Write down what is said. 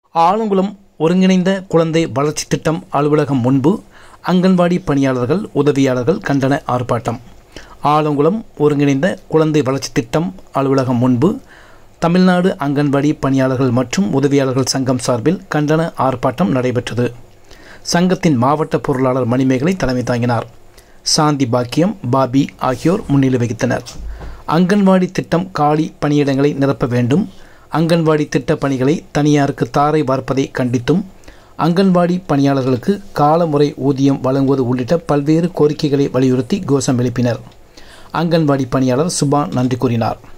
ஆலங்குளம் ஒருங்கிணைந்த குழந்தை வளர்ச்சி திட்டம் அலுவலகம் முன்பு அங்கன்வாடி பணியாளர்கள் உதவியாளர்கள் கண்டன ஆர்ப்பாட்டம் ஆலங்குளம் ஒருங்கிணைந்த குழந்தை வளர்ச்சி திட்டம் அலுவலகம் முன்பு தமிழ்நாடு அங்கன்வாடி பணியாளர்கள் மற்றும் உதவியாளர்கள் சங்கம் சார்பில் கண்டன ஆர்ப்பாட்டம் நடைபெற்றது சங்கத்தின் மாவட்ட பொருளாளர் மணிமேகலை தலைமை தாங்கினார் சாந்தி பாக்கியம் பாபி ஆகியோர் முன்னிலை வகித்தனர் அங்கன்வாடி திட்டம் காலி பணியிடங்களை நிரப்ப வேண்டும் அங்கன்வாடி திட்ட பணிகளை தனியாருக்கு தாரை வார்ப்பதை கண்டித்தும் அங்கன்வாடி பணியாளர்களுக்கு காலமுறை ஊதியம் வழங்குவது உள்ளிட்ட பல்வேறு கோரிக்கைகளை வலியுறுத்தி கோஷம் எழுப்பினர் அங்கன்வாடி பணியாளர் சுபா நன்றி கூறினார்